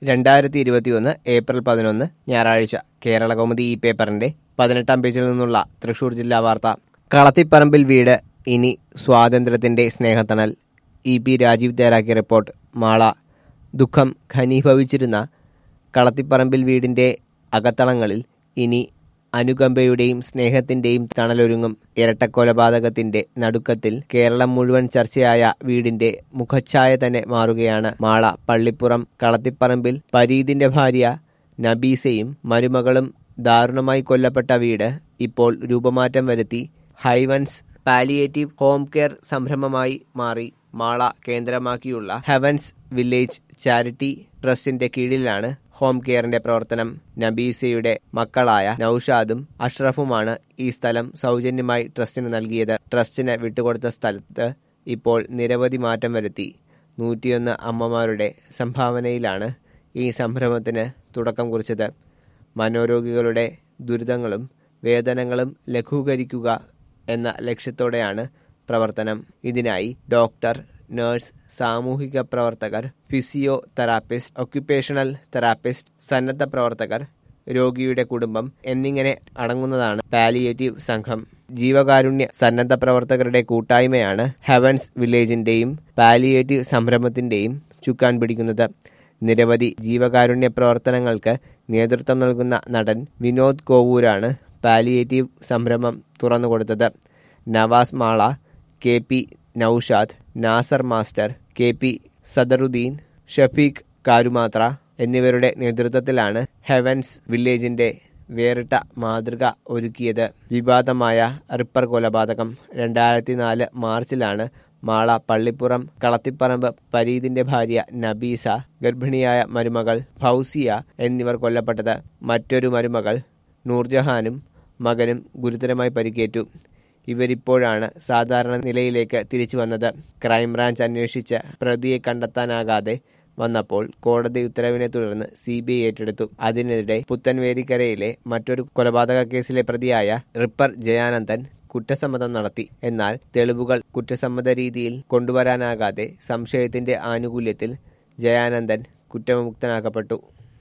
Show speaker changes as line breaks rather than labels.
രണ്ടായിരത്തി ഇരുപത്തിയൊന്ന് ഏപ്രിൽ പതിനൊന്ന് ഞായറാഴ്ച കേരള കൗമുദി ഈ പേപ്പറിന്റെ പതിനെട്ടാം പേജിൽ നിന്നുള്ള തൃശൂർ ജില്ലാ വാർത്ത കളത്തിപ്പറമ്പിൽ വീട് ഇനി സ്വാതന്ത്ര്യത്തിന്റെ സ്നേഹത്തണൽ ഇ പി രാജീവ് തയ്യാറാക്കിയ റിപ്പോർട്ട് മാള ദുഃഖം ഘനീഭവിച്ചിരുന്ന കളത്തിപ്പറമ്പിൽ വീടിന്റെ അകത്തളങ്ങളിൽ ഇനി അനുകമ്പയുടെയും സ്നേഹത്തിന്റെയും തണലൊരുങ്ങും ഇരട്ടക്കൊലപാതകത്തിന്റെ നടുക്കത്തിൽ കേരളം മുഴുവൻ ചർച്ചയായ വീടിന്റെ മുഖച്ഛായ തന്നെ മാറുകയാണ് മാള പള്ളിപ്പുറം കളത്തിപ്പറമ്പിൽ പരീദിന്റെ ഭാര്യ നബീസയും മരുമകളും ദാരുണമായി കൊല്ലപ്പെട്ട വീട് ഇപ്പോൾ രൂപമാറ്റം വരുത്തി ഹൈവൻസ് പാലിയേറ്റീവ് ഹോം കെയർ സംരംഭമായി മാറി മാള കേന്ദ്രമാക്കിയുള്ള ഹെവൻസ് വില്ലേജ് ചാരിറ്റി ട്രസ്റ്റിന്റെ കീഴിലാണ് ഹോം കെയറിന്റെ പ്രവർത്തനം നബീസയുടെ മക്കളായ നൌഷാദും അഷ്റഫുമാണ് ഈ സ്ഥലം സൗജന്യമായി ട്രസ്റ്റിന് നൽകിയത് ട്രസ്റ്റിന് വിട്ടുകൊടുത്ത സ്ഥലത്ത് ഇപ്പോൾ നിരവധി മാറ്റം വരുത്തി നൂറ്റിയൊന്ന് അമ്മമാരുടെ സംഭാവനയിലാണ് ഈ സംരംഭത്തിന് തുടക്കം കുറിച്ചത് മനോരോഗികളുടെ ദുരിതങ്ങളും വേദനകളും ലഘൂകരിക്കുക എന്ന ലക്ഷ്യത്തോടെയാണ് പ്രവർത്തനം ഇതിനായി ഡോക്ടർ നഴ്സ് സാമൂഹിക പ്രവർത്തകർ ഫിസിയോ തെറാപ്പിസ്റ്റ് ഒക്യുപേഷണൽ തെറാപ്പിസ്റ്റ് സന്നദ്ധ പ്രവർത്തകർ രോഗിയുടെ കുടുംബം എന്നിങ്ങനെ അടങ്ങുന്നതാണ് പാലിയേറ്റീവ് സംഘം ജീവകാരുണ്യ സന്നദ്ധ പ്രവർത്തകരുടെ കൂട്ടായ്മയാണ് ഹെവൻസ് വില്ലേജിന്റെയും പാലിയേറ്റീവ് സംരംഭത്തിന്റെയും ചുക്കാൻ പിടിക്കുന്നത് നിരവധി ജീവകാരുണ്യ പ്രവർത്തനങ്ങൾക്ക് നേതൃത്വം നൽകുന്ന നടൻ വിനോദ് കോവൂരാണ് പാലിയേറ്റീവ് സംരംഭം തുറന്നുകൊടുത്തത് Navas Mala K P Noushad Nasar master K P Sadaruddeen Shafeeq Karumathra എന്നിവരുടെ നേതൃത്വത്തിലാണ് ഹെവൻസ് വില്ലേജിന്റെ വേറിട്ട മാതൃക ഒരുക്കിയത് വിവാദമായ റിപ്പർ കൊലപാതകം രണ്ടായിരത്തി നാല് മാർച്ചിലാണ് മാള പള്ളിപ്പുറം കളത്തിപ്പറമ്പ് പരീദിന്റെ ഭാര്യ നബീസ ഗർഭിണിയായ മരുമകൾ ഫൗസിയ എന്നിവർ കൊല്ലപ്പെട്ടത് മറ്റൊരു മരുമകൾ നൂർജഹാനും മകനും ഗുരുതരമായി പരിക്കേറ്റു ഇവരിപ്പോഴാണ് സാധാരണ നിലയിലേക്ക് തിരിച്ചു വന്നത് ക്രൈംബ്രാഞ്ച് അന്വേഷിച്ച പ്രതിയെ കണ്ടെത്താനാകാതെ വന്നപ്പോൾ കോടതി ഉത്തരവിനെ തുടർന്ന് സി ബി ഐ ഏറ്റെടുത്തു അതിനിടെ പുത്തൻവേരിക്കരയിലെ മറ്റൊരു കൊലപാതക കേസിലെ പ്രതിയായ റിപ്പർ ജയാനന്ദൻ കുറ്റസമ്മതം നടത്തി എന്നാൽ തെളിവുകൾ കുറ്റസമ്മത രീതിയിൽ കൊണ്ടുവരാനാകാതെ സംശയത്തിന്റെ ആനുകൂല്യത്തിൽ ജയാനന്ദൻ കുറ്റവിമുക്തനാക്കപ്പെട്ടു